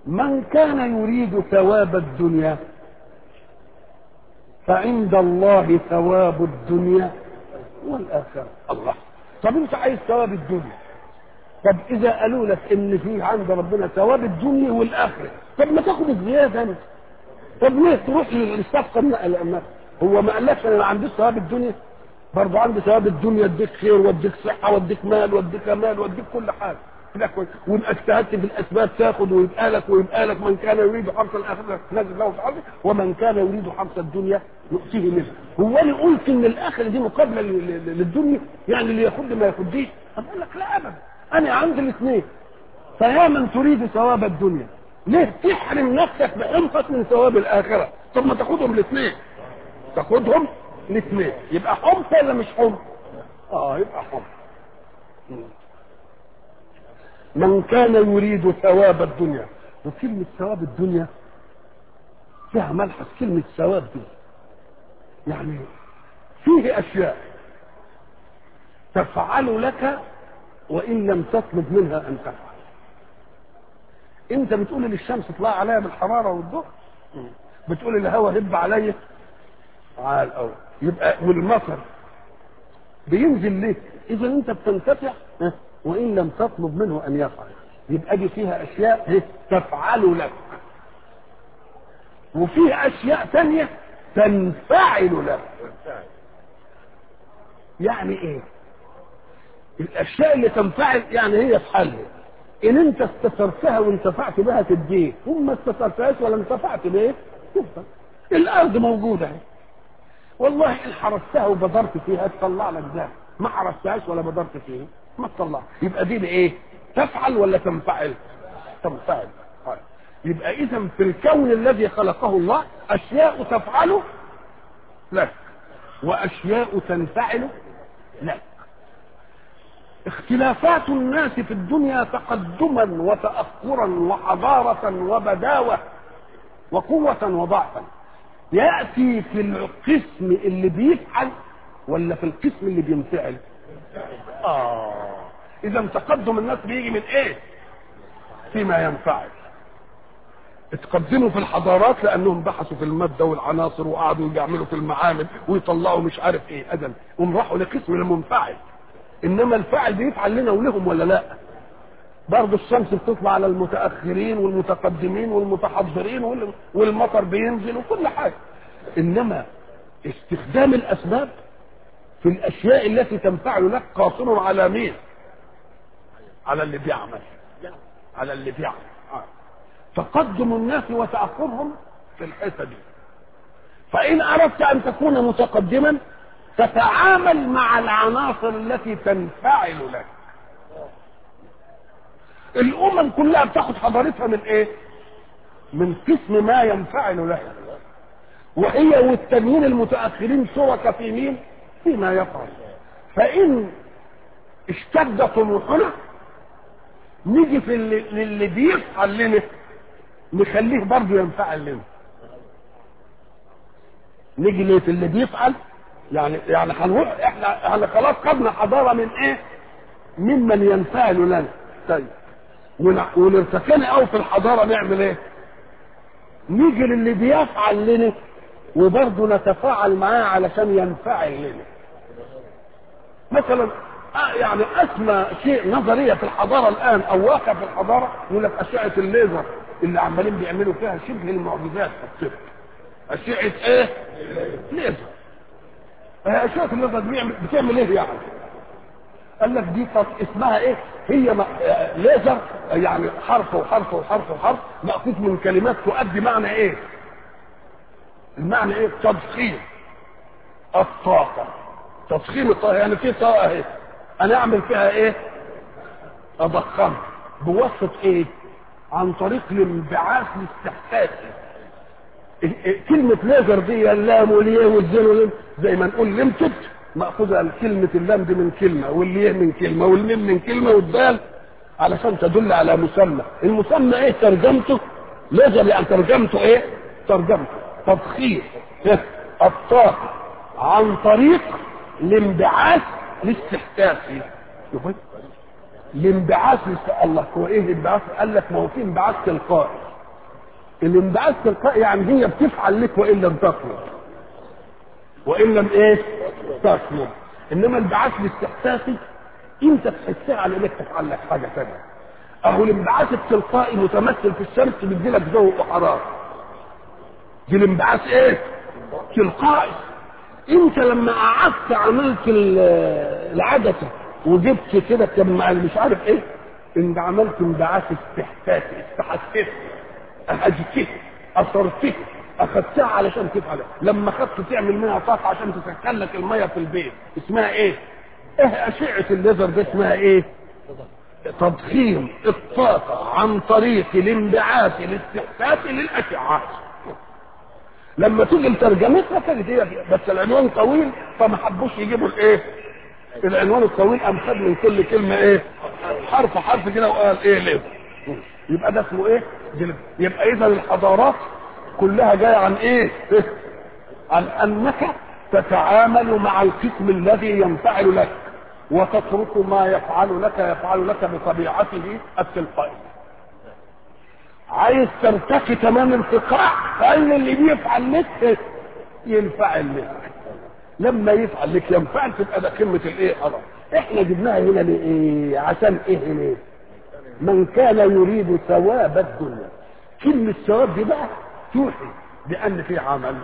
من كان يريد ثواب الدنيا فعند الله ثواب الدنيا والآخرة الله طب انت عايز ثواب الدنيا طب اذا قالوا لك ان في عند ربنا ثواب الدنيا والاخره طب ما تاخد الزياده انت طب ليه تروح للصفقه من هو ما قالكش انا ما عنديش ثواب الدنيا برضه عندي ثواب الدنيا اديك خير واديك صحه واديك مال واديك مال واديك كل حاجه كده كويس ويبقى اجتهدت في الاسباب تاخد ويبقى لك ويبقى لك من كان يريد حرث الاخره نزل له في حرثه ومن كان يريد حرث الدنيا نؤتيه منه هو انا قلت ان الاخره دي مقابله للدنيا يعني اللي ياخد ما ياخديش اقول لك لا ابدا انا عندي الاثنين فيا من تريد ثواب الدنيا ليه تحرم نفسك بحنفك من ثواب الاخره طب ما تاخدهم الاثنين تاخدهم الاثنين يبقى حمص ولا مش حمص اه يبقى حمص من كان يريد ثواب الدنيا وكلمة ثواب الدنيا فيها ملحظ كلمة ثواب دي يعني فيه أشياء تفعل لك وإن لم تطلب منها أن تفعل أنت بتقول للشمس اطلع عليها بالحرارة والضوء بتقول الهواء هب عليا على الأول يبقى والمطر بينزل ليه إذا أنت بتنتفع وإن لم تطلب منه أن يفعل يبقى دي فيها أشياء تفعل لك وفيه أشياء ثانية تنفعل لك يعني إيه الأشياء اللي تنفعل يعني هي في حلها إن أنت استثرتها وانتفعت بها تديك ثم ما استثرتهاش ولا انتفعت بإيه تفضل الأرض موجودة اهي والله إن حرستها وبذرت فيها تطلع لك ذهب ما حرستهاش ولا بذرت فيها ما تطلع يبقى دي بايه تفعل ولا تنفعل تنفعل طيب. يبقى اذا في الكون الذي خلقه الله اشياء تفعل لك واشياء تنفعل لك اختلافات الناس في الدنيا تقدما وتاخرا وحضاره وبداوه وقوه وضعفا ياتي في القسم اللي بيفعل ولا في القسم اللي بينفعل آه إذا تقدم الناس بيجي من إيه؟ فيما ينفعل. اتقدموا في الحضارات لأنهم بحثوا في المادة والعناصر وقعدوا يعملوا في المعامل ويطلعوا مش عارف إيه أدم هم راحوا لقسم المنفعل. إنما الفاعل بيفعل لنا ولهم ولا لا؟ برضه الشمس بتطلع على المتأخرين والمتقدمين والمتحضرين والمطر بينزل وكل حاجة. إنما استخدام الأسباب في الاشياء التي تنفعل لك قاصر على مين على اللي بيعمل على اللي بيعمل آه. تقدم الناس وتاخرهم في الحته دي فان اردت ان تكون متقدما تتعامل مع العناصر التي تنفعل لك الامم كلها بتاخد حضارتها من ايه من قسم ما ينفعل لها وهي والتانيين المتاخرين شركاء في مين فيما يفعل فإن اشتد طموحنا نيجي في اللي, اللي بيفعل لنا نخليه برضه ينفعل لنا نيجي ليه في اللي بيفعل يعني يعني هنروح احنا احنا خلاص خدنا حضاره من ايه؟ ممن ينفعل لنا طيب ونرتكن قوي في الحضاره نعمل ايه؟ نيجي للي بيفعل لنا وبرضه نتفاعل معاه علشان ينفعل لنا مثلا يعني اسمى شيء نظريه في الحضاره الان او واقع في الحضاره يقول لك اشعه الليزر اللي عمالين بيعملوا فيها شبه المعجزات في الطب اشعه ايه؟ ليزر اشعه الليزر بيعمل بتعمل ايه يعني؟ قال لك دي اسمها ايه؟ هي ليزر يعني حرف وحرف وحرف وحرف مأخوذ من كلمات تؤدي معنى ايه؟ المعنى ايه؟ تضخيم الطاقه تضخيم الطاقه يعني في طاقه اهي انا اعمل فيها ايه اضخمها بواسطه ايه عن طريق الانبعاث الاستحساسي كلمة ليزر دي اللام والياء والزين زي ما نقول لمتد مأخوذة كلمة اللام دي من كلمة والياء من كلمة والميم من كلمة والدال علشان تدل على مسمى المسمى ايه ترجمته ليزر يعني ترجمته ايه ترجمته تضخيم الطاقة عن طريق الانبعاث الاستحساسي الانبعاث الله هو ايه الانبعاث؟ قال لك ما هو في انبعاث تلقائي الانبعاث تلقائي يعني هي بتفعل لك وان لم تطلب وان لم ايه تطلب انما الانبعاث الاستحساسي انت تحسها على انك تفعل لك حاجه ثانيه اهو الانبعاث التلقائي متمثل في الشمس بيديلك ضوء وحراره دي الانبعاث ايه تلقائي انت لما قعدت عملت العدسه وجبت كده كم مش عارف ايه انت عملت انبعاث استحساسي استحسيت اهجته اثرته اخدتها علشان تفعل لما خدت تعمل منها طاقه عشان تسخن لك الميه في البيت اسمها ايه؟ ايه اشعه الليزر دي اسمها ايه؟ تضخيم الطاقه عن طريق الانبعاث الاستحساسي للاشعه لما تيجي لترجمتها كانت هي بس العنوان طويل فما حبوش يجيبوا الايه؟ العنوان الطويل قام خد من كل كلمه ايه؟ حرف حرف كده وقال ايه ليه؟ يبقى ده اسمه ايه؟ جلد. يبقى اذا الحضارات كلها جايه عن ايه؟ عن انك تتعامل مع القسم الذي ينفعل لك وتترك ما يفعل لك يفعل لك بطبيعته التلقائيه. عايز ترتقي تمام ارتقاء فان اللي بيفعل لك ينفعل لك. لما يفعل لك ينفعل تبقى ده كلمه الايه؟ خلاص. احنا جبناها هنا لايه؟ عشان ايه ليه؟ من كان يريد ثواب الدنيا كلمة ثواب دي بقى توحي بأن في عمل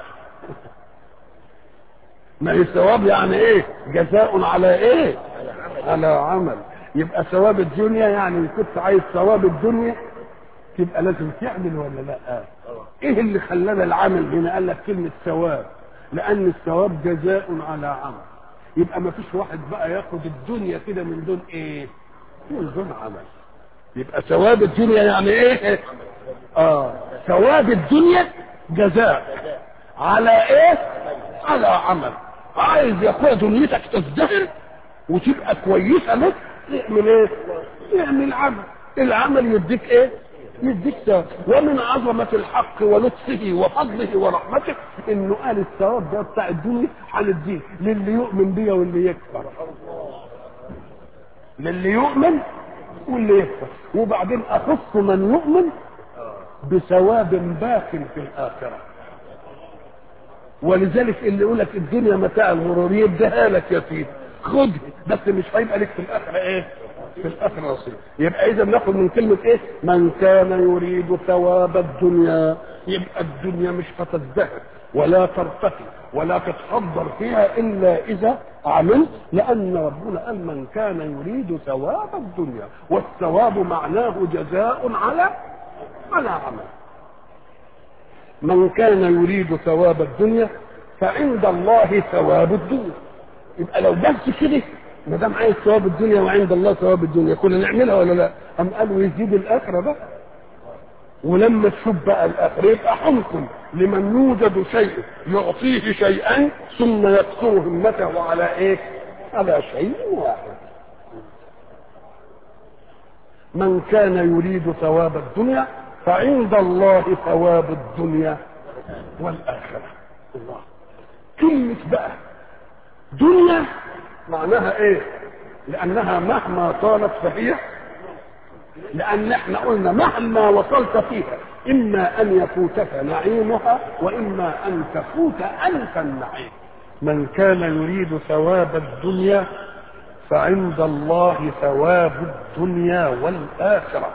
ما هي ثواب يعني ايه جزاء على ايه على عمل يبقى ثواب الدنيا يعني كنت عايز ثواب الدنيا تبقى لازم تعمل ولا لا ايه اللي خلانا العمل هنا قال لك كلمة ثواب لأن الثواب جزاء على عمل يبقى ما فيش واحد بقى ياخد الدنيا كده من دون ايه من دون عمل يبقى ثواب الدنيا يعني ايه اه ثواب الدنيا جزاء على ايه على عمل عايز يا اخويا دنيتك تزدهر وتبقى كويسه لك اعمل ايه اعمل عمل العمل يديك ايه يديك ثواب ومن عظمة الحق ولطفه وفضله ورحمته انه قال الثواب ده بتاع الدنيا هنديه للي يؤمن بيا واللي يكفر للي يؤمن واللي يكفر وبعدين اخص من يؤمن بثواب باق في الاخره ولذلك اللي يقول لك الدنيا متاع الغرور يديها لك يا سيدي خد بس مش هيبقى لك في الاخره ايه في الاخره نصيب يبقى اذا ناخد من كلمه ايه من كان يريد ثواب الدنيا يبقى الدنيا مش هتزدهر ولا ترتقي ولا تتحضر فيها الا اذا عملت لان ربنا قال من كان يريد ثواب الدنيا والثواب معناه جزاء على على عمل من كان يريد ثواب الدنيا فعند الله ثواب الدنيا يبقى لو بس كده ما دام عايز ثواب الدنيا وعند الله ثواب الدنيا كنا نعملها ولا لا؟ أم قالوا يزيد الاخره بقى ولما تشوف بقى الاخره يبقى حمكم لمن يوجد شيء يعطيه شيئا ثم يكثر همته على ايه؟ على شيء واحد. من كان يريد ثواب الدنيا فعند الله ثواب الدنيا والاخره. الله. كلمه بقى دنيا معناها ايه؟ لانها مهما طالت فهي لان احنا قلنا مهما وصلت فيها اما ان يفوتك نعيمها واما ان تفوت انت النعيم من كان يريد ثواب الدنيا فعند الله ثواب الدنيا والاخره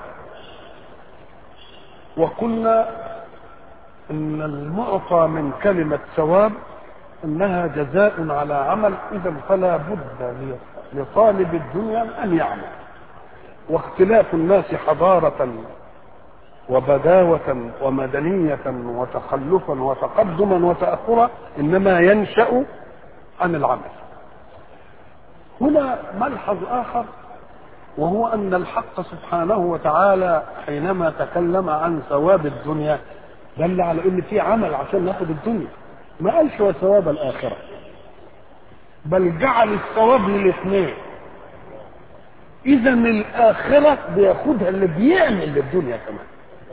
وقلنا ان المعطى من كلمه ثواب انها جزاء على عمل اذا فلا بد لطالب الدنيا ان يعمل واختلاف الناس حضارة وبداوة ومدنية وتخلفا وتقدما وتأخرا إنما ينشأ عن العمل هنا ملحظ آخر وهو أن الحق سبحانه وتعالى حينما تكلم عن ثواب الدنيا دل على أن في عمل عشان ناخد الدنيا ما قالش وثواب الآخرة بل جعل الثواب للاثنين اذا الاخره بياخدها اللي بيعمل للدنيا كمان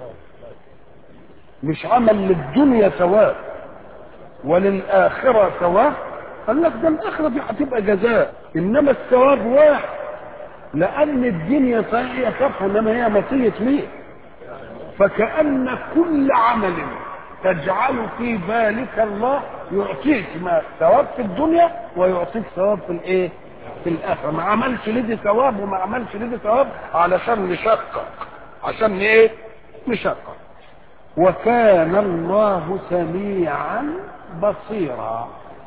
مش عمل للدنيا ثواب وللاخره ثواب قال لك ده الاخره دي هتبقى جزاء انما الثواب واحد لان الدنيا صحيح صفحه انما هي مطيه مين فكأن كل عمل تجعل في بالك الله يعطيك ما ثواب في الدنيا ويعطيك ثواب في الايه؟ في الاخره ما عملش لدي ثواب وما عملش لدي ثواب علشان نشقق عشان ايه؟ نشقق وكان الله سميعا بصيرا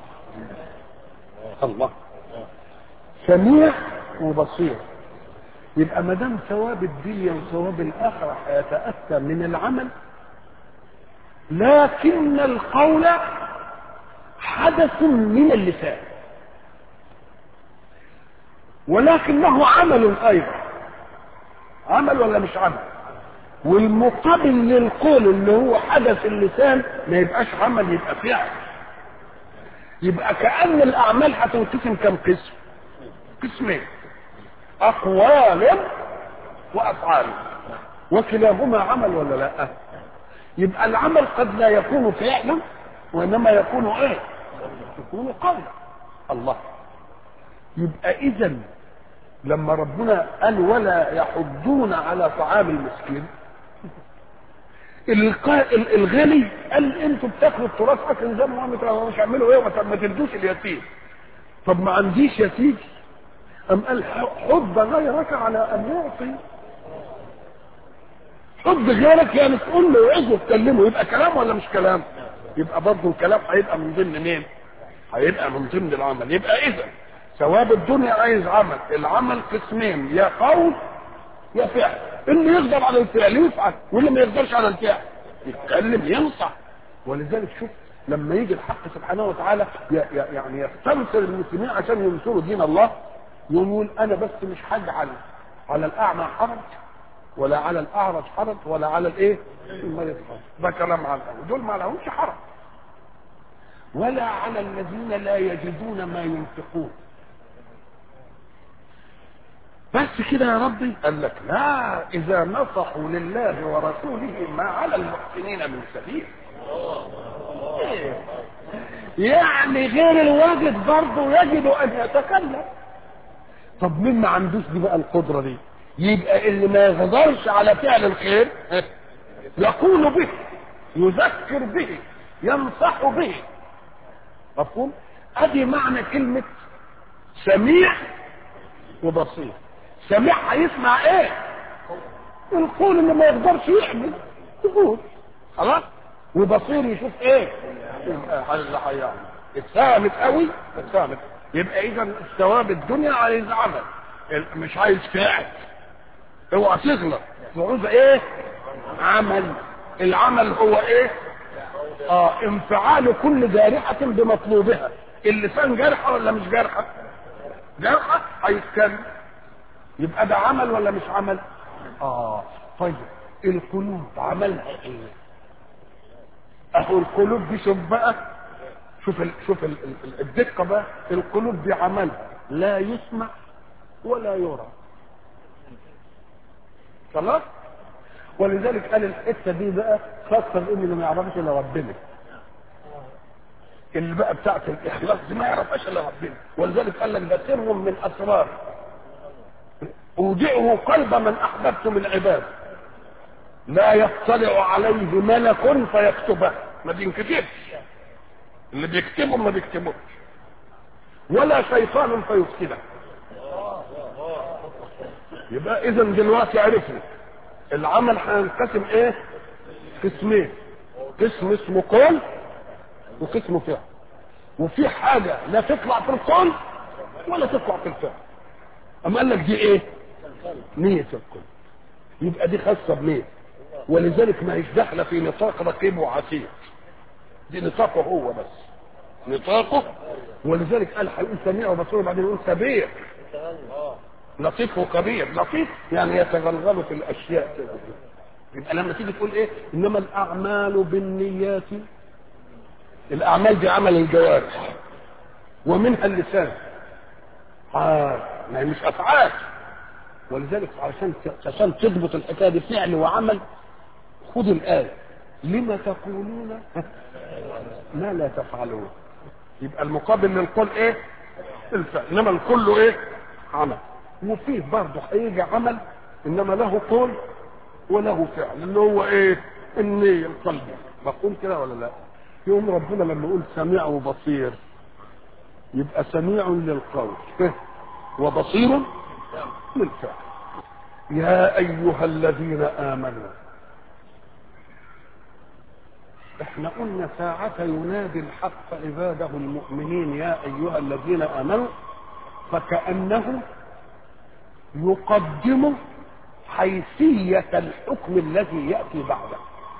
الله سميع وبصير يبقى ما دام ثواب الدنيا وثواب الاخره هيتاتى من العمل لكن القول حدث من اللسان ولكنه عمل ايضا عمل ولا مش عمل والمقابل للقول اللي هو حدث اللسان ما يبقاش عمل يبقى فعل يبقى كأن الأعمال هتنقسم كم قسم؟ قسمين أقوال وأفعال وكلاهما عمل ولا لا؟ يبقى العمل قد لا يكون فعلا وإنما يكون إيه؟ يكون قولا الله يبقى إذا لما ربنا قال ولا يحضون على طعام المسكين الغني قال انتوا بتاكلوا التراث اكل زي ما مش هعملوا ايه ما تدوش اليتيم طب ما عنديش يا سيدي ام قال حب غيرك على ان يعطي حب غيرك يعني تقول له وعظه تكلمه يبقى كلام ولا مش كلام يبقى برضه الكلام هيبقى من ضمن مين هيبقى من ضمن العمل يبقى اذا ثواب الدنيا عايز عمل العمل قسمين يا قول يا فعل اللي يقدر على الفعل يفعل واللي ما يقدرش على الفعل يتكلم ينصح ولذلك شوف لما يجي الحق سبحانه وتعالى يعني يستنصر المسلمين عشان ينصروا دين الله يقول انا بس مش هجعل على الاعمى حرج ولا على الاعرج حرج ولا على الايه المريض حرج ده كلام على دول ما لهمش حرج ولا على الذين لا يجدون ما ينفقون بس كده يا ربي قال لك لا اذا نصحوا لله ورسوله ما على المحسنين من سبيل يعني غير الواجد برضه يجب ان يتكلم طب مين ما عندوش دي بقى القدره دي يبقى اللي ما يقدرش على فعل الخير يقول به يذكر به ينصح به مفهوم ادي معنى كلمه سميع وبصير سميع هيسمع ايه القول اللي ما يقدرش يعمل يقول خلاص وبصير يشوف ايه اللي هيعمل اتفهمت قوي اتفهمت يبقى اذا الثواب الدنيا عايز عمل مش عايز فعل اوعى تغلط عاوز ايه عمل العمل هو ايه اه انفعال كل جارحة بمطلوبها اللسان جارحة ولا مش جارحة جارحة هيتكلم يبقى ده عمل ولا مش عمل اه طيب القلوب عملها ايه اهو القلوب دي شوف بقى شوف ال شوف ال ال الدقه بقى القلوب دي عملها لا يسمع ولا يرى خلاص ولذلك قال الحته دي بقى خاصه بان اللي ما يعرفش الا ربنا اللي بقى بتاعت الاخلاص دي ما يعرفهاش الا ربنا ولذلك قال لك ده سر من اسرار اودعه قلب من احببت من عباد لا يطلع عليه ملك فيكتبه ما بينكتبش اللي بيكتبه ما بيكتبوش ولا شيطان فيفسده يبقى اذا دلوقتي عرفنا العمل هينقسم ايه قسمين قسم اسمه قول وقسم فعل وفي حاجه لا تطلع في القول ولا تطلع في الفعل اما قال لك دي ايه نية القلب يبقى دي خاصة بمين ولذلك ما هيش داخلة في نطاق رقيب وعتيد دي نطاقه هو بس نطاقه ولذلك قال هيقول سميع وبصير وبعدين يقول كبير لطيف وكبير لطيف يعني يتغلغل في الاشياء كده يبقى لما تيجي تقول ايه انما الاعمال بالنيات الاعمال دي عمل الجوارح ومنها اللسان آه ما هي مش افعال ولذلك عشان عشان تضبط الحكايه دي فعل وعمل خذ الايه لما تقولون ما لا تفعلون يبقى المقابل للقول ايه الفعل انما الكل ايه عمل وفيه برضه هيجي عمل انما له قول وله فعل اللي هو ايه النية القلب مفهوم كده ولا لا يوم ربنا لما يقول سميع وبصير يبقى سميع للقول وبصير للفعل يا ايها الذين امنوا احنا قلنا ساعة ينادي الحق عباده المؤمنين يا ايها الذين امنوا فكأنه يقدم حيثية الحكم الذي يأتي بعده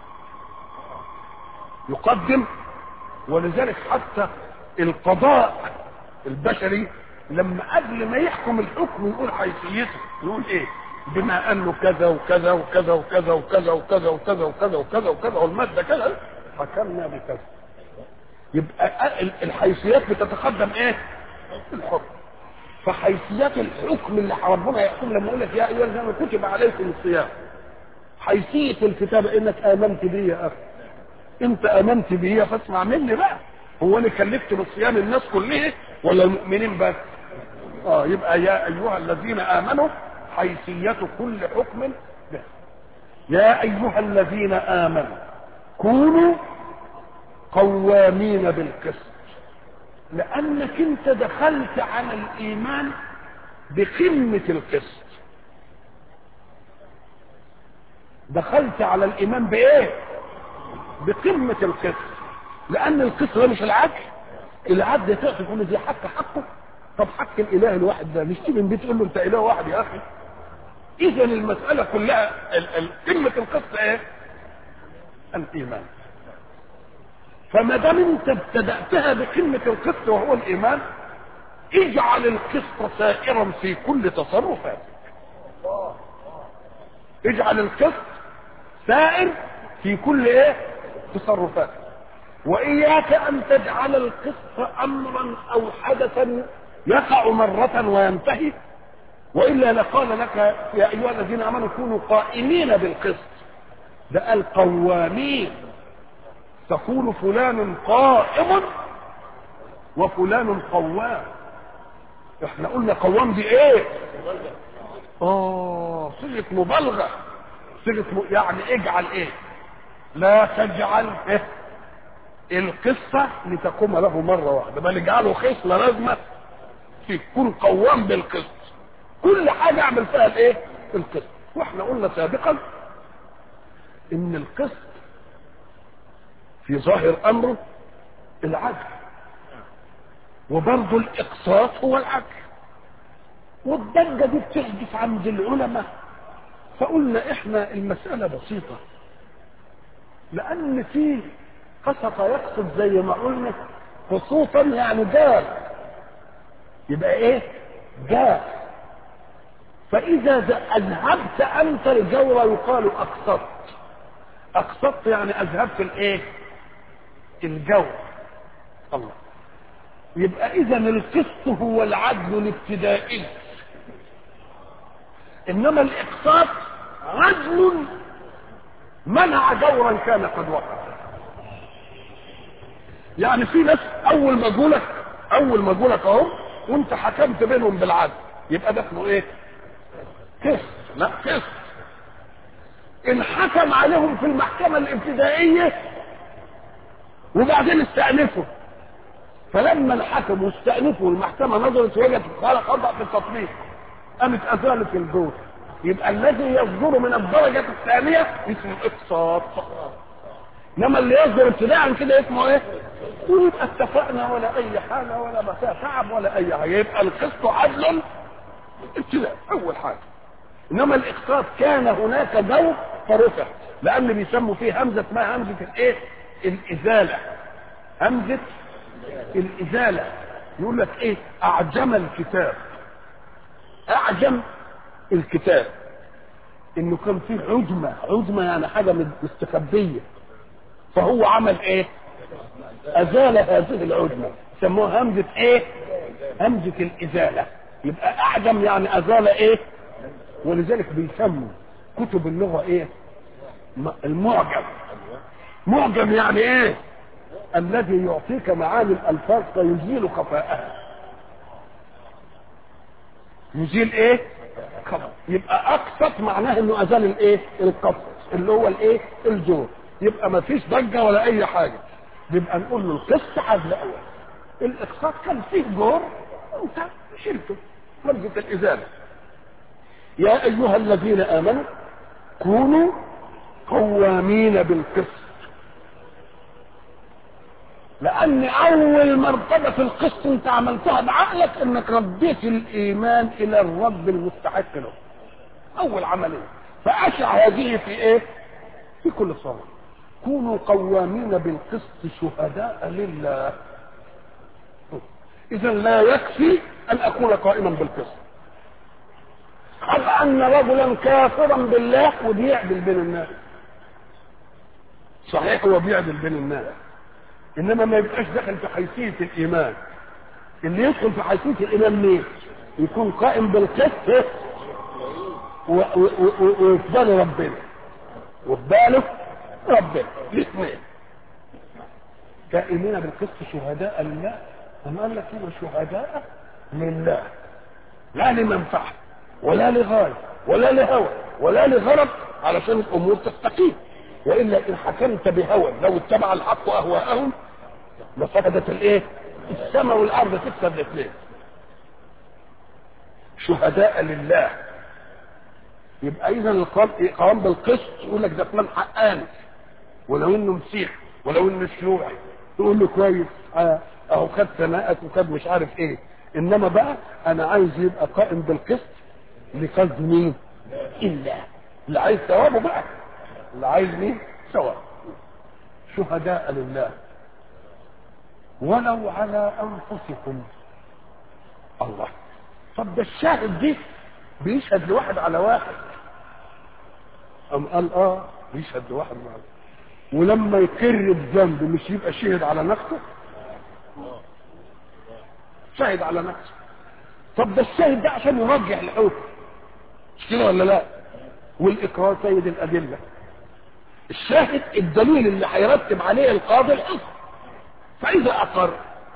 يقدم ولذلك حتى القضاء البشري لما قبل ما يحكم الحكم يقول حيثيته يقول ايه بما انه كذا وكذا وكذا وكذا وكذا وكذا وكذا وكذا وكذا وكذا والماده كذا حكمنا بكذا يبقى الحيثيات بتتقدم ايه الحكم فحيثيات الحكم اللي ربنا يحكم لما يقول لك يا ايها الذين كتب عليكم الصيام حيثيه الكتاب انك امنت بي يا اخي انت امنت بي فاسمع مني بقى هو انا كلفت بالصيام الناس كلها ولا المؤمنين بس اه يبقى يا ايها الذين امنوا حيثيه كل حكم به يا ايها الذين امنوا كونوا قوامين بالقسط لانك انت دخلت على الايمان بقمه القسط دخلت على الايمان بايه بقمه القسط لان القسط ده مش العدل العدل تعطي كل ذي حق حقه طب حق الاله الواحد ده مش تيجي من بيت تقول له انت اله واحد يا اخي اذا المساله كلها قمه القسط ايه الايمان فما دام انت ابتداتها بقمه القسط وهو الايمان اجعل القسط سائرا في كل تصرفاتك اجعل القسط سائر في كل ايه تصرفاتك واياك ان تجعل القسط امرا او حدثا يقع مرة وينتهي والا لقال لك يا ايها الذين امنوا كونوا قائمين بالقسط ده قال قوامين تقول فلان قائم وفلان قوام احنا قلنا قوام دي ايه اه صيغه مبالغه صيغه م... يعني اجعل ايه لا تجعل إيه؟ القصة لتقوم له مرة واحدة بل اجعله خصلة لازمة في كن قوام بالقسط كل حاجة اعمل فيها الايه القسط واحنا قلنا سابقا ان القسط في ظاهر امره العدل وبرضه الاقساط هو العدل والضجة دي بتحدث عند العلماء فقلنا احنا المسألة بسيطة لان في قسط يقصد زي ما قلنا خصوصا يعني جار يبقى ايه جار فاذا اذهبت انت الجور يقال اقسطت اقسطت يعني اذهبت الايه الجور الله يبقى اذا القسط هو العدل الابتدائي انما الاقساط عدل منع جورا كان قد وقع يعني في ناس اول ما جولك اول ما جولك اهو وانت حكمت بينهم بالعدل يبقى ده اسمه ايه قسط لا قسط ان حكم عليهم في المحكمه الابتدائيه وبعدين استأنفوا فلما الحكم واستأنفوا المحكمة نظرت وجدت قال خضع في التطبيق قامت أزالت الجور يبقى الذي يصدر من الدرجة الثانية اسمه اقساط انما اللي يصدر ابتداء كده اسمه ايه؟ ويبقى اتفقنا ولا اي حاجه ولا مساء تعب ولا اي حاجه يبقى القسط عدل ابتداء اول حاجه انما الاقساط كان هناك دور فرفع لان بيسموا فيه همزه اسمها همزه الايه؟ الازاله همزه الازاله يقول لك ايه؟ اعجم الكتاب اعجم الكتاب انه كان فيه عجمه عجمه يعني حاجه مستخبيه فهو عمل ايه ازال هذه العجمه سموها همزه ايه همزه الازاله يبقى اعجم يعني ازال ايه ولذلك بيسموا كتب اللغه ايه المعجم معجم يعني ايه الذي يعطيك معاني الالفاظ فيزيل خفاءها يزيل ايه خفاء يبقى اقسط معناه انه ازال الايه القسط اللي هو الايه الجور يبقى ما فيش ضجه ولا اي حاجه يبقى نقول له القسط عدل اول الاقساط كان فيه جور انت شلته لفظه الازاله يا ايها الذين امنوا كونوا قوامين بالقسط لان اول مرتبه في القسط انت عملتها بعقلك انك رديت الايمان الى الرب المستحق له اول عمليه فاشع هذه في ايه في كل صلاه كونوا قوامين بالقسط شهداء لله اذا لا يكفي ان اكون قائما بالقسط حتى ان رجلا كافرا بالله وبيعدل بين الناس صحيح هو بيعدل بين الناس انما ما يبقاش داخل في حيثيه الايمان اللي يدخل في حيثيه الايمان مين يكون قائم بالقسط وفي باله ربنا وفي باله ربنا الاثنين قائمين بالقسط شهداء لله أم قال لك كده شهداء لله لا لمنفعه ولا لغايه ولا لهوى ولا لغرض علشان الامور تستقيم والا ان حكمت بهوى لو اتبع الحق اهواءهم لفقدت الايه؟ السماء والارض تكسب الاثنين شهداء لله يبقى اذا القوام بالقسط يقول لك ده فلان حقاني ولو انه مسيح ولو انه شيوعي تقول له كويس اه اهو خد ثناءك وخد مش عارف ايه انما بقى انا عايز يبقى قائم بالقسط لقصد مين؟ الا اللي عايز ثوابه بقى اللي عايز مين؟ ثواب شهداء لله ولو على انفسكم الله طب ده الشاهد دي بيشهد لواحد على واحد أم قال اه بيشهد لواحد على ولما يقر بذنب مش يبقى شهد على نفسه شهد على نفسه طب ده الشاهد ده عشان يرجح الحكم مش كده ولا لا والاقرار سيد الادله الشاهد الدليل اللي هيرتب عليه القاضي الحكم فاذا اقر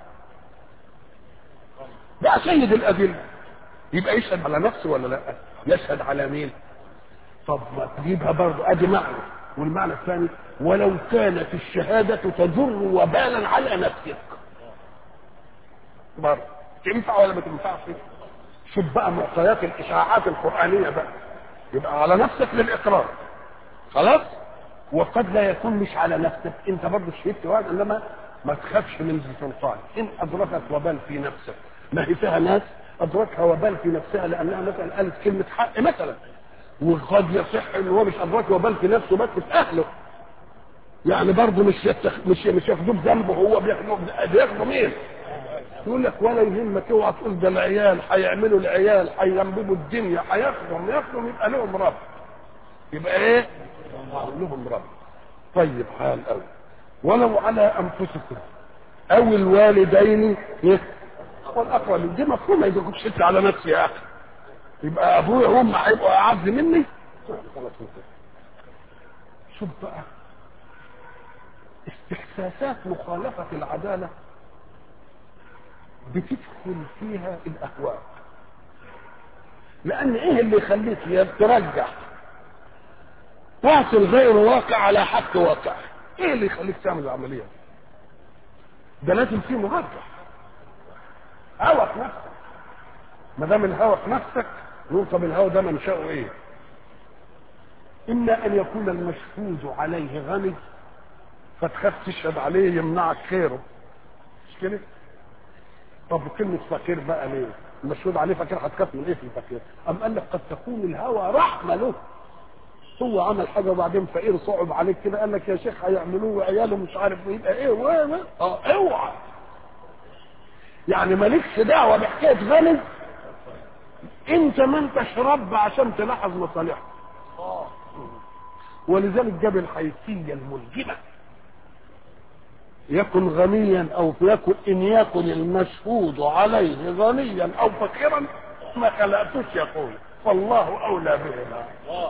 بقى سيد الادله يبقى يشهد على نفسه ولا لا يشهد على مين طب ما تجيبها برضه ادي معنى والمعنى الثاني ولو كانت الشهاده تجر وبالا على نفسك برضه تنفع ولا ما تنفعش شوف بقى معطيات الاشاعات القرانيه بقى يبقى على نفسك للاقرار خلاص وقد لا يكون مش على نفسك انت برضه شهدت واحد انما ما تخافش من ذي سلطان ان ادركت وبال في نفسك ما هي فيها ناس ادركها وبال في نفسها لانها مثلا قالت كلمه حق مثلا وقد يصح ان هو مش ادرك وبال في نفسه بس في اهله يعني برضه مش يتخ... مش مش ياخدوه بذنبه هو بياخدوا بياخدوا مين؟ يقول لك ولا يهمك اوعى تقول ده العيال هيعملوا العيال هينببوا الدنيا هياخدهم ياخدهم يبقى لهم رب يبقى ايه؟ لهم رب طيب حال قوي ولو على انفسكم او الوالدين ايه؟ والاقرب دي مفهومه اذا كنت شلت على نفسي يا اخي يبقى ابويا وامي هيبقوا اعز مني شوف بقى استحساسات مخالفه العداله بتدخل فيها الاهواء لان ايه اللي يخليك ترجح واصل غير واقع على حق واقع ايه اللي يخليك تعمل العمليه ده لازم فيه مرجح هوى في نفسك ما دام الهوى في نفسك نقول طب الهوى ده منشأه ايه؟ اما ان يكون المشهود عليه غني فتخاف تشهد عليه يمنعك خيره مش كده؟ طب كلمة فقير بقى ليه؟ المشهود عليه فقير هتخاف من ايه في الفقير؟ أم قال لك قد تكون الهوى رحمة له هو عمل حاجة وبعدين فقير صعب عليك كده قال لك يا شيخ هيعملوه وعياله مش عارف يبقى ايه وايه اه اوعى يعني مالكش دعوه بحكايه غني انت ما انتش رب عشان تلاحظ مصالحه ولذلك جاب الحيثيه الملجمه يكن غنيا او يكن ان يكن المشهود عليه غنيا او فقيرا ما خلقتوش يقول فالله اولى بهما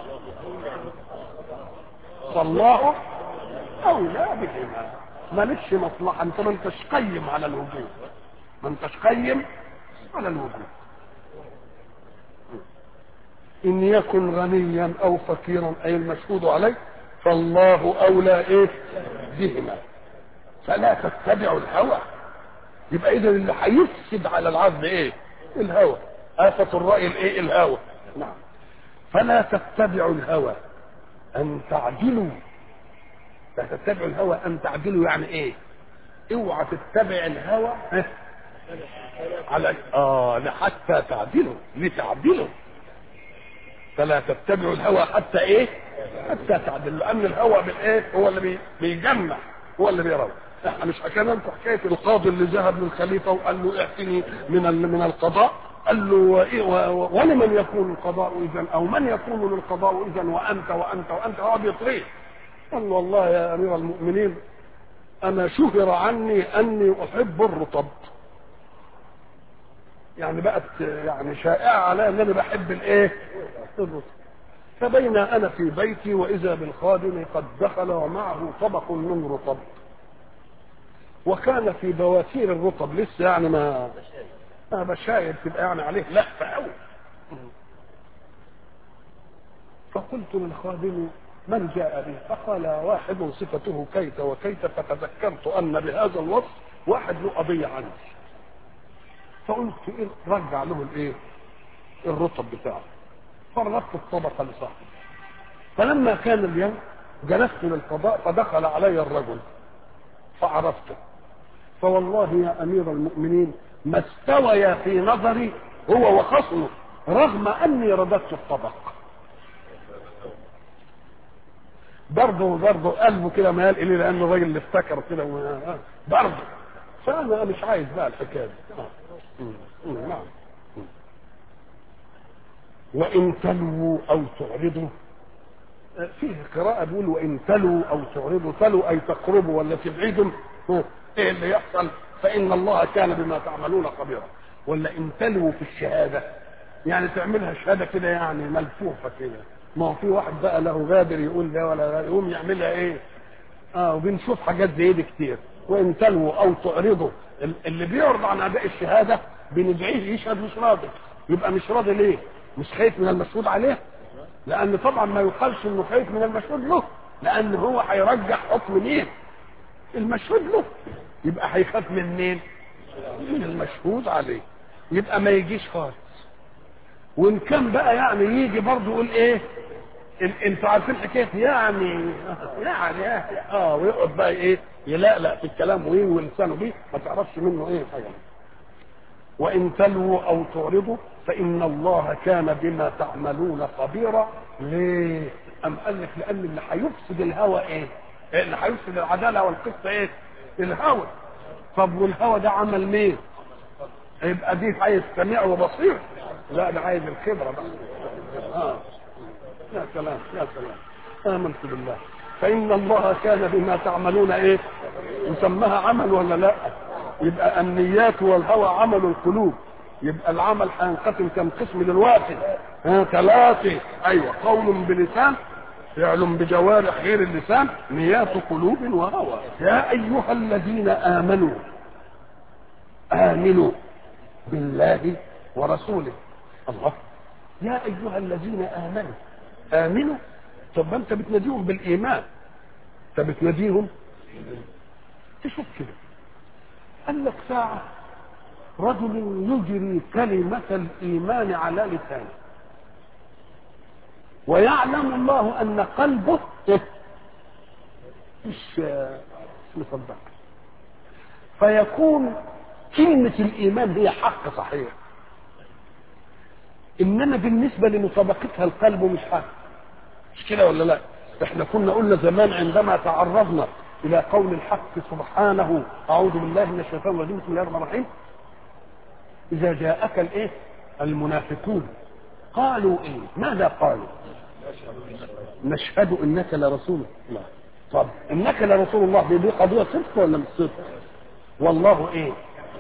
فالله اولى بهما مالكش مصلحه انت ما انتش قيم على الوجود ما انتش قيم على الوجود ان يكن غنيا او فقيرا اي المشهود عليه فالله اولى ايه بهما فلا تتبعوا الهوى يبقى اذا اللي هيفسد على العبد ايه الهوى آفة الرأي الايه الهوى نعم فلا تتبعوا الهوى ان تعدلوا لا تتبعوا الهوى ان تعدلوا يعني ايه اوعى تتبع الهوى ها؟ على اه حتى تعدلوا لتعدلوا فلا تتبعوا الهوى حتى ايه حتى تعدلوا لان الهوى بالايه هو اللي بي- بيجمع هو اللي بيروي احنا مش حكينا لكم حكايه القاضي اللي ذهب للخليفه وقال له اعطني من ال- من القضاء قال له وإيه و- و- ولمن يكون القضاء اذا او من يكون للقضاء اذا وانت وانت وانت هو بيطريه قال له والله يا امير المؤمنين انا شهر عني اني احب الرطب يعني بقت يعني شائعه علي ان انا بحب الايه الرطب فبين انا في بيتي واذا بالخادم قد دخل ومعه طبق من رطب وكان في بواسير الرطب لسه يعني ما ما بشاير تبقى يعني عليه لهفه قوي فقلت للخادم من جاء به فقال واحد صفته كيت وكيت فتذكرت ان بهذا الوصف واحد له قضيه عندي فقلت إيه رجع له الايه الرطب بتاعه فرغبت الطبق لصاحبي فلما كان اليوم جلست للقضاء فدخل علي الرجل فعرفته فوالله يا امير المؤمنين ما استوي في نظري هو وخصمه رغم اني رددت الطبق برضه برضه قلبه كده مال الي لانه الراجل اللي افتكر كده و- آه، برضه فانا مش عايز بقى الحكايه دي آه. مم. مم. نعم مم. وان تلووا او تعرضوا آه، فيه قراءة بيقول وإن تلوا أو تعرضوا تلوا أي تقربوا ولا تبعدوا ها، إيه اللي يحصل فإن الله كان بما تعملون خبيرا ولا إن تلوا في الشهادة يعني تعملها شهادة كده يعني ملفوفة كده ما هو في واحد بقى له غادر يقول ده ولا غادر يقوم يعملها إيه اه وبنشوف حاجات زي دي كتير وان تلووا او تعرضوا ال- اللي بيعرض عن اداء الشهاده بندعيه يشهد مش راضي يبقى مش راضي ليه؟ مش خايف من المشهود عليه؟ لان طبعا ما يقالش انه خايف من المشهود له لان هو هيرجح حكم مين؟ المشهود له يبقى هيخاف من مين؟ من المشهود عليه يبقى ما يجيش خالص وان كان بقى يعني يجي برضه يقول ايه؟ ال- انتوا عارفين حكايه يعني يعني اه ويقعد بقى ايه يلقلق في الكلام وايه ولسانه بيه ما تعرفش منه ايه حاجه وان تلووا او تعرضوا فان الله كان بما تعملون خبيرا ليه؟ ام قال لك لان اللي هيفسد الهوى ايه؟ اللي هيفسد العداله والقسط ايه؟ الهوى طب والهوى ده عمل مين؟ يبقى دي عايز سميع وبصير لا ده عايز الخبره بقى اه يا سلام يا سلام آمنت بالله فإن الله كان بما تعملون إيه يسمها عمل ولا لا يبقى النيات والهوى عمل القلوب يبقى العمل هينقسم كم قسم دلوقتي ها ثلاثة أيوة قول بلسان فعل بجوارح غير اللسان نيات قلوب وهوى يا أيها الذين آمنوا آمنوا بالله ورسوله الله يا أيها الذين آمنوا آمنوا طب ما أنت بتناديهم بالإيمان أنت بتناديهم تشوف كده قال لك ساعة رجل يجري كلمة الإيمان على لسانه ويعلم الله أن قلبه مش مش مصدق فيكون كلمة الإيمان هي حق صحيح إنما بالنسبة لمطابقتها القلب مش حق مش كده ولا لا احنا كنا قلنا زمان عندما تعرضنا إلى قول الحق سبحانه أعوذ بالله من الشيطان الرجيم بسم الله الرحمن الرحيم إذا جاءك الإيه المنافقون قالوا إيه ماذا قالوا نشهد إنك لرسول الله طب إنك لرسول الله دي, دي قضية صدق ولا مش صدق والله إيه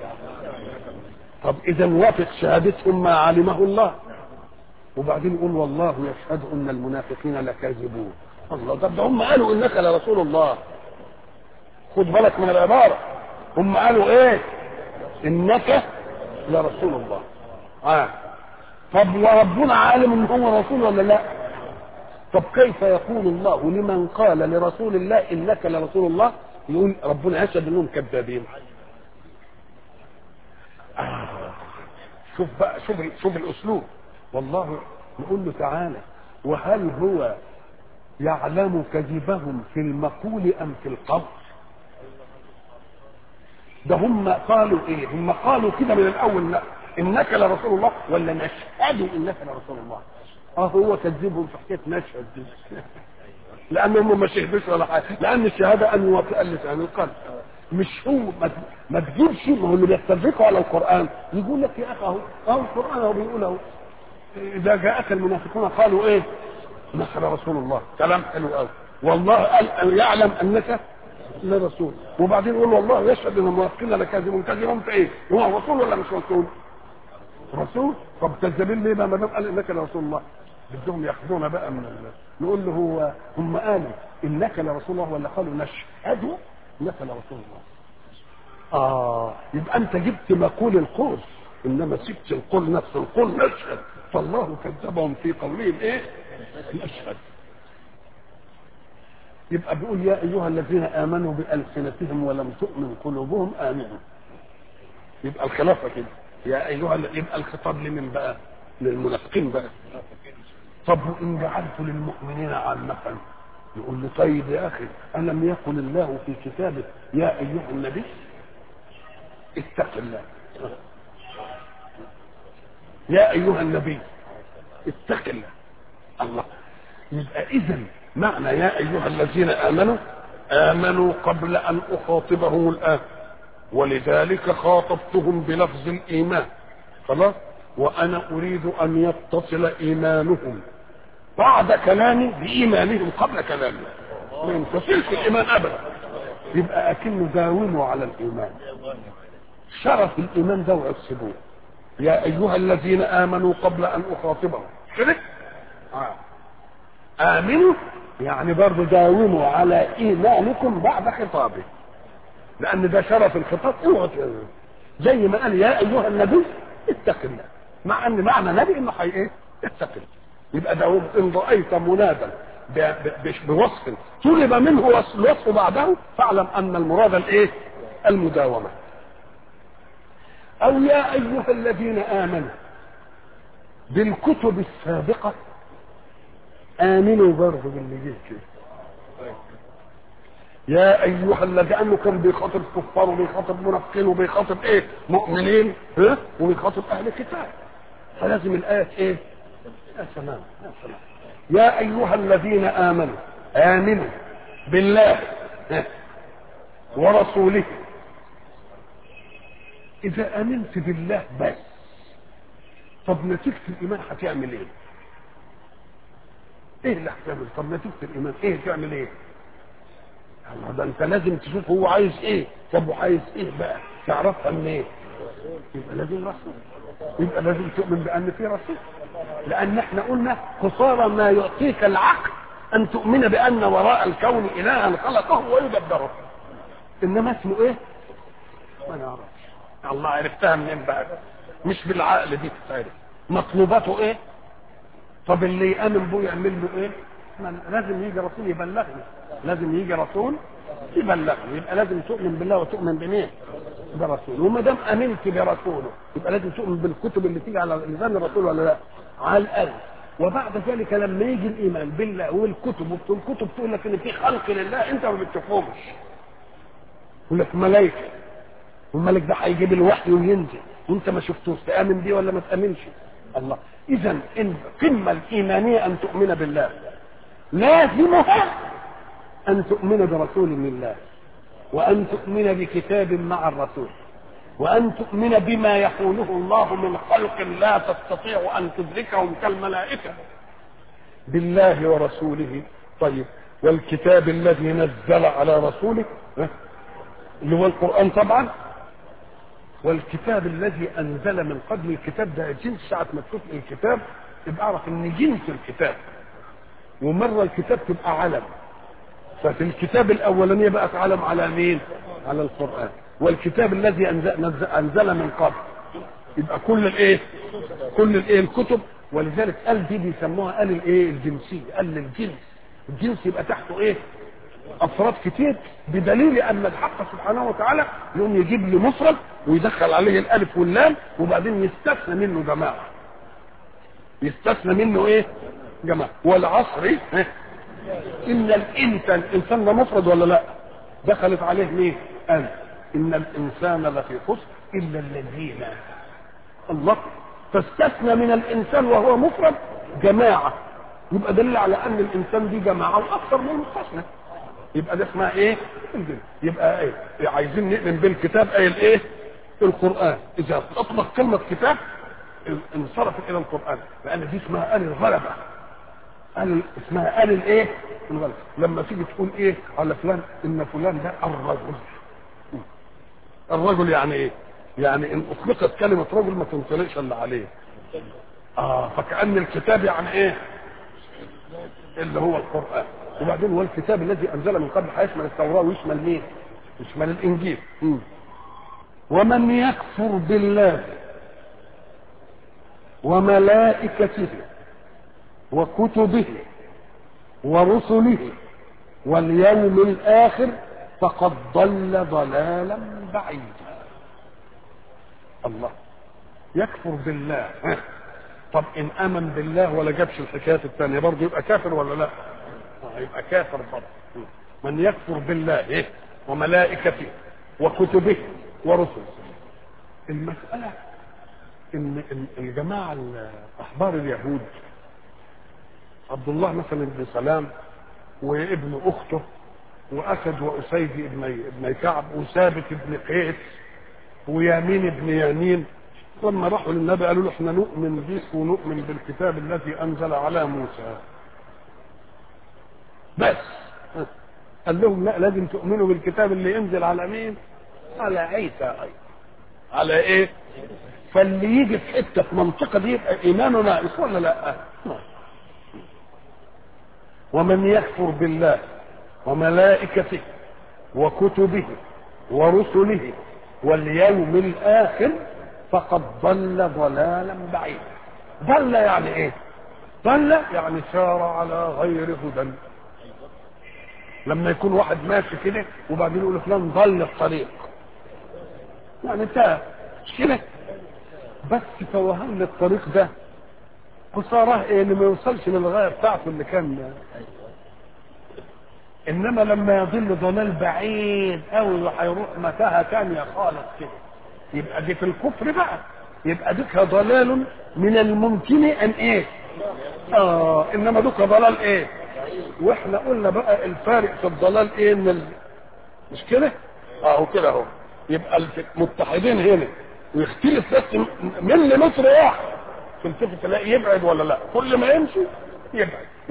طب إذا وافق شهادتهم ما علمه الله وبعدين يقول والله يشهد ان المنافقين لكاذبون الله طب ده هم قالوا انك لرسول الله خد بالك من العباره هم قالوا ايه انك لرسول الله اه طب وربنا عالم ان هو رسول ولا لا طب كيف يقول الله لمن قال لرسول الله انك لرسول الله يقول ربنا يشهد انهم كذابين آه. شوف بقى شوف شوف الاسلوب والله نقول له تعالى وهل هو يعلم كذبهم في المقول ام في القول ده هم قالوا ايه هم قالوا كده من الاول لا انك لرسول الله ولا نشهد انك لرسول الله اه هو كذبهم في حكايه نشهد دي لانهم ما شهدوش ولا حاجه لان الشهاده ان يوافق لسان القلب مش هو ما, ما تجيبش ما هو اللي بيستدركوا على القران يقول لك يا اخي اهو اهو القران اهو بيقول اهو اذا جاءك المنافقون قالوا ايه نحن رسول الله كلام حلو قوي والله قال يعلم انك لرسول وبعدين يقول والله يشهد ان المنافقين لكاذبون كاذبون في ايه؟ هو رسول ولا مش رسول؟ رسول طب كذابين ليه ما دام قال انك لرسول الله بدهم ياخذونا بقى من الله نقول له هو هم قالوا انك لرسول الله ولا قالوا نشهد انك لرسول الله اه يبقى انت جبت مقول القول انما سبت القول نفس القول نشهد فالله كذبهم في قولهم ايه نشهد يبقى بيقول يا ايها الذين امنوا بالسنتهم ولم تؤمن قلوبهم امنوا يبقى الخلافه كده يا ايها يبقى الخطاب لمن بقى للمنافقين بقى طب وان جعلت للمؤمنين عامه يقول له طيب يا اخي الم يقل الله في كتابه يا ايها النبي اتق الله يا ايها النبي اتق الله الله يبقى اذا معنى يا ايها الذين امنوا امنوا قبل ان اخاطبهم الان ولذلك خاطبتهم بلفظ الايمان خلاص وانا اريد ان يتصل ايمانهم بعد كلامي بايمانهم قبل كلامي ما ينفصلش الايمان ابدا يبقى اكنه داوموا على الايمان شرف الايمان ده ويكسبوه يا ايها الذين امنوا قبل ان اخاطبهم كده آه. امنوا يعني برضه داوموا على ايمانكم بعد خطابه لان ده شرف الخطاب اوعى زي ما قال يا ايها النبي اتق الله مع ان معنى نبي انه حي ايه اتق الله يبقى ده ان رايت منادا بوصف طلب منه الوصف بعده فاعلم ان المراد الايه المداومه او يا ايها الذين امنوا بالكتب السابقه امنوا برضه باللي جه كده يا ايها الذين لانه كان بيخاطب كفار وبيخاطب منافقين وبيخاطب ايه مؤمنين ها وبيخاطب اهل الكتاب فلازم الايه ايه يا سلام يا سلام يا ايها الذين امنوا امنوا بالله ورسوله اذا امنت بالله بس طب نتيجه الايمان هتعمل ايه ايه اللي هتعمل طب نتيجه الايمان ايه تعمل ايه الله ده انت لازم تشوف هو عايز ايه طب وعايز ايه بقى تعرفها منين إيه؟ يبقى لازم رسول يبقى لازم تؤمن بان في رسول لان احنا قلنا قصارى ما يعطيك العقل ان تؤمن بان وراء الكون الها خلقه ويدبره انما اسمه ايه ما نعرفش الله عرفتها منين بقى مش بالعقل دي تتعرف مطلوباته ايه طب اللي يامن بيه يعمل له ايه من لازم يجي رسول يبلغني لازم يجي رسول يبلغني يبقى لازم تؤمن بالله وتؤمن بمين برسوله وما دام امنت برسوله يبقى لازم تؤمن بالكتب اللي تيجي على لسان الرسول ولا لا على الاقل وبعد ذلك لما يجي الايمان بالله والكتب والكتب تقول لك ان في خلق لله انت ما بتشوفهمش يقول لك ملائكه والملك ده هيجيب الوحي وينزل وانت ما شفتوش تامن بيه ولا ما تامنش الله اذا القمه الايمانيه ان تؤمن بالله لازمها ان تؤمن برسول من الله وان تؤمن بكتاب مع الرسول وان تؤمن بما يقوله الله من خلق لا تستطيع ان تدركهم كالملائكه بالله ورسوله طيب والكتاب الذي نزل على رسوله اللي هو القران طبعا والكتاب الذي انزل من قبل الكتاب ده جنس ساعه ما تشوف الكتاب يبقى اعرف ان جنس الكتاب ومره الكتاب تبقى علم ففي الكتاب الاولانيه بقت علم على مين على القران والكتاب الذي انزل, انزل من قبل يبقى كل الايه كل الايه الكتب ولذلك قال دي بيسموها قال الايه الجنسيه قال الجنس الجنس يبقى تحته ايه افراد كتير بدليل ان الحق سبحانه وتعالى يقوم يجيب لي مفرد ويدخل عليه الالف واللام وبعدين يستثنى منه جماعه يستثنى منه ايه جماعه والعصر إيه؟ ان الانسان الانسان ده مفرد ولا لا دخلت عليه مين ان ان الانسان لفي خسر الا الذين الله فاستثنى من الانسان وهو مفرد جماعه يبقى دليل على ان الانسان دي جماعه واكثر من المستثنى يبقى ده اسمها ايه الجنس يبقى ايه عايزين نؤمن بالكتاب اي الايه القران اذا اطلق كلمه كتاب انصرفت الى القران لان دي اسمها ال الغلبه ال اسمها ال الايه الغلبه لما تيجي تقول ايه على فلان ان فلان ده الرجل الرجل يعني ايه يعني ان اطلقت كلمه رجل ما تنطلقش الا عليه اه فكان الكتاب يعني ايه اللي هو القران وبعدين هو الكتاب الذي انزل من قبل هيشمل التوراه ويشمل مين يشمل الانجيل م. ومن يكفر بالله وملائكته وكتبه ورسله واليوم الاخر فقد ضل ضلالا بعيدا الله يكفر بالله طب ان امن بالله ولا جابش الحكايات الثانيه برضه يبقى كافر ولا لا يبقى كافر برضه من يكفر بالله إيه؟ وملائكته وكتبه ورسله المساله ان الجماعه احبار اليهود عبد الله مثلا بن سلام وابن اخته واسد واسيد ابن ابن كعب وثابت ابن قيس ويامين ابن يامين لما راحوا للنبي قالوا له احنا نؤمن بك ونؤمن بالكتاب الذي انزل على موسى بس قال لهم لا لازم تؤمنوا بالكتاب اللي ينزل على مين على عيسى ايضا على ايه فاللي يجي في حته في منطقه دي يبقى ايمانه ناقص ولا لا ومن يكفر بالله وملائكته وكتبه ورسله واليوم الاخر فقد ضل ضلالا بعيدا ضل يعني ايه ضل يعني سار على غير هدى لما يكون واحد ماشي كده وبعدين يقول فلان ضل الطريق يعني تاه مش كده بس توهان للطريق ده خساره ايه اللي ما يوصلش للغايه بتاعته اللي كان انما لما يضل ضلال بعيد قوي وهيروح متاهه ثانيه خالص كده يبقى دي في الكفر بقى يبقى ديك ضلال من الممكن ان ايه اه انما دوك ضلال ايه واحنا قلنا بقى الفارق في الضلال ايه ان ال... مش كده اهو كده اهو يبقى المتحدين هنا ويختلف بس ملي متر واحد تلتفت تلاقي يبعد ولا لا كل ما يمشي يبعد